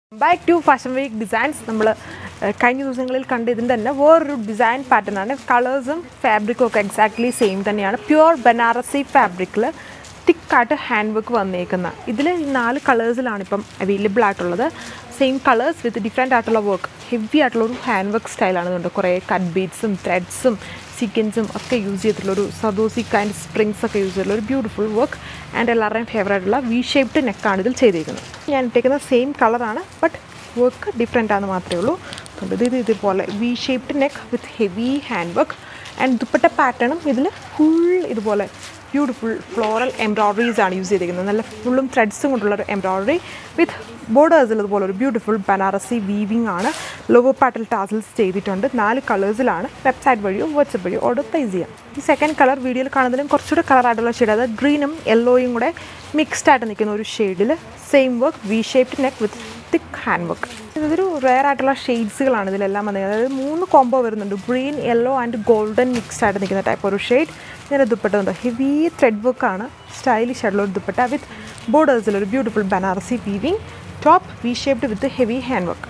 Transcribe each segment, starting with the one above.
back to fashion week designs നമ്മൾ കഴിഞ്ഞ ദിവസങ്ങളിൽ കണ്ട ഇതിൻ്റെ തന്നെ വേറൊരു ഡിസൈൻ പാറ്റേൺ ആണ് കളേഴ്സും ഫാബ്രിക്കും ഒക്കെ എക്സാക്ട്ലി സെയിം തന്നെയാണ് പ്യുവർ ബനാറസി ഫാബ്രിക്കിൽ തിക്കായിട്ട് ഹാൻഡ് വർക്ക് വന്നേക്കുന്ന ഇതിൽ ഈ നാല് കളേഴ്സിലാണ് ഇപ്പം അവൈലബിൾ ആയിട്ടുള്ളത് സെയിം കളേഴ്സ് വിത്ത് ഡിഫറെൻ്റ് ആയിട്ടുള്ള വർക്ക് ഹെവി ആയിട്ടുള്ള ഒരു ഹാൻഡ് വർക്ക് സ്റ്റൈലാണ് ഇതുണ്ട് കുറേ കട്ട് ബീഡ്സും ത്രെഡ്സും സീക്വൻസും ഒക്കെ യൂസ് ചെയ്തിട്ടുള്ള ഒരു സദോസി കൈൻഡ് സ്പ്രിങ്സ് ഒക്കെ യൂസ് ചെയ്തിട്ടുള്ള ഒരു ബ്യൂട്ടിഫുൾ വർക്ക് ആൻഡ് എല്ലാവരുടെയും ഫേവറേറ്റ് ആയിട്ടുള്ള വി ഷേപ്ഡ് നെക്കാണ് ഇതിൽ ചെയ്തിരിക്കുന്നത് ഞാൻ ഇട്ടേക്കുന്ന സെയിം കളറാണ് ബട്ട് വർക്ക് ഡിഫറെൻ്റ് ആണെന്ന് മാത്രമേ ഉള്ളൂ അതുകൊണ്ട് ഇത് ഇത് ഇതുപോലെ V shaped neck with heavy hand work and dupatta പാറ്റേണും ഇതിൽ ഫുൾ ഇതുപോലെ ബ്യൂട്ടിഫുൾ ഫ്ലോറൽ എംബ്രോയ്ഡറീസ് ആണ് യൂസ് ചെയ്തിരിക്കുന്നത് നല്ല ഫുള്ളും ത്രെഡ്സും കൊണ്ടുള്ള ഒരു എംബ്രോയ്ഡറി വിത്ത് ബോർഡേഴ്സിൽ ഇതുപോലെ ഒരു ബ്യൂട്ടിഫുൾ ബനാറസി വീവിംഗ് ആണ് ലോഗോ പാറ്റൽ ടാസിൽസ് ചെയ്തിട്ടുണ്ട് നാല് കളേഴ്സിലാണ് വെബ്സൈറ്റ് വഴിയോ വാട്സപ്പ് വഴിയോ ഓർഡർ പ്ലേസ് ചെയ്യാം ഈ സെക്കൻഡ് കളർ വീഡിയോയിൽ കാണുന്നതിലും കുറച്ചുകൂടെ കളറായിട്ടുള്ള ഷെയ്ഡ് അത് ഗ്രീനും യെല്ലോയും കൂടെ മിക്സ്ഡ് ആയിട്ട് നിൽക്കുന്ന ഒരു ഷെയ്ഡിൽ same work V shaped neck with thick hand work ഇതൊരു റെയർ ആയിട്ടുള്ള ഷെയ്ഡ്സുകളാണ് ഇതിലെല്ലാം വന്നത് അതായത് മൂന്ന് കോംബോ വരുന്നുണ്ട് green yellow and golden mixed ആയിട്ട് നിൽക്കുന്ന ടൈപ്പ് ഒരു ഷെയ്ഡ് ഇങ്ങനെ ദുപ്പട്ട ഉണ്ട് ഹെവി ത്രെഡ് വർക്കാണ് സ്റ്റൈലിഷ് ആയിട്ടുള്ള ഒരു ദുപ്പട്ട വിത്ത് ബോർഡേഴ്സിൽ ഒരു beautiful Banarasi weaving top V shaped with heavy hand work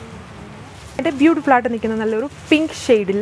എൻ്റെ ബ്യൂട്ടിഫുൾ ആയിട്ട് നിൽക്കുന്ന നല്ലൊരു പിങ്ക് ഷെയ്ഡിൽ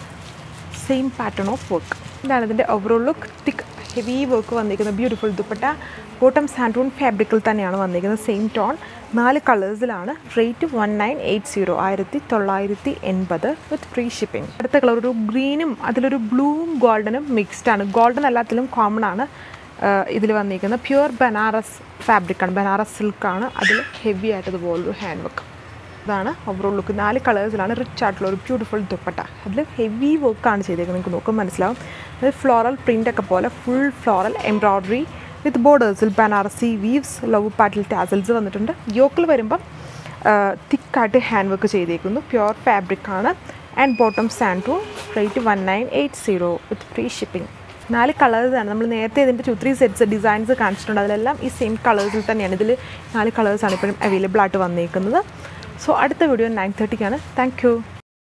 സെയിം പാറ്റേൺ ഓഫ് വർക്ക് ഇതാണ് ഇതിൻ്റെ overall look thick heavy work വന്നിരിക്കുന്ന ബ്യൂട്ടിഫുൾ ദുപ്പട്ട ബോട്ടം സാൻഡൂൺ ഫാബ്രിക്കിൽ തന്നെയാണ് വന്നിരിക്കുന്നത് സെയിം ടോൺ നാല് കളേഴ്സിലാണ് rate one nine eight zero ആയിരത്തി തൊള്ളായിരത്തി എൺപത് വിത്ത് ഫ്രീ ഷിപ്പിംഗ് അടുത്ത കളർ ഒരു ഗ്രീനും അതിലൊരു ബ്ലൂവും ഗോൾഡനും മിക്സ്ഡ് ആണ് ഗോൾഡൻ എല്ലാത്തിലും കോമൺ ആണ് ഇതിൽ വന്നിരിക്കുന്നത് പ്യുവർ ബനാറസ് ഫാബ്രിക്കാണ് ബനാറസ് സിൽക്കാണ് അതിൽ ഹെവി ആയിട്ട് ഇതുപോലൊരു ഹാൻഡ് വർക്ക് ഇതാണ് ഓവറോൾ ലുക്ക് നാല് കളേഴ്സിലാണ് റിച്ച് ആയിട്ടുള്ള ഒരു ബ്യൂട്ടിഫുൾ ദുപ്പട്ട അതിൽ ഹെവി വർക്കാണ് ചെയ്തേക്കുന്നത് നിങ്ങൾക്ക് നോക്കുമ്പോൾ മനസ്സിലാവും അത് ഫ്ലോറൽ പ്രിൻ്റ് ഒക്കെ പോലെ ഫുൾ ഫ്ലോറൽ എംബ്രോയ്ഡറി വിത്ത് ബോർഡേഴ്സിൽ Banarasi weaves love petal tassels വന്നിട്ടുണ്ട് യോക്കിൽ വരുമ്പം തിക്കായിട്ട് ഹാൻഡ് വർക്ക് ചെയ്തേക്കുന്നു പ്യുവർ ഫാബ്രിക് ആണ് ആൻഡ് ബോട്ടം സാൻഡു rate one nine eight zero with free shipping നാല് കളേഴ്സാണ് നമ്മൾ നേരത്തെ ഇതിൻ്റെ ടു ത്രീ സെറ്റ്സ് ഡിസൈൻസ് കാണിച്ചിട്ടുണ്ട് അതിലെല്ലാം ഈ സെയിം കളേഴ്സിൽ തന്നെയാണ് ഇതിൽ നാല് കളേഴ്സാണ് ഇപ്പോഴും അവൈലബിൾ ആയിട്ട് വന്നേക്കുന്നത് സോ അടുത്ത വീഡിയോ നയൻ തേർട്ടിക്കാണ് താങ്ക് യു